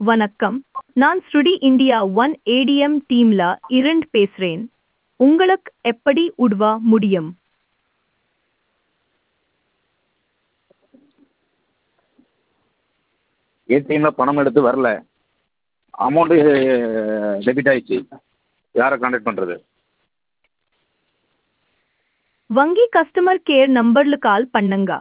வணக்கம் நான் ஸ்ருடி இந்தியா ஒன் ஏடிஎம் டீம்ல இருந்து பேசுறேன் உங்களுக்கு எப்படி உதவ முடியும் ஏடிஎம்மில் பணம் எடுத்து வரல அமௌண்ட்டு டெபிட் ஆயிடுச்சு யாரை காண்டாக்ட் பண்ணுறது வங்கி கஸ்டமர் கேர் நம்பர்ல கால் பண்ணுங்க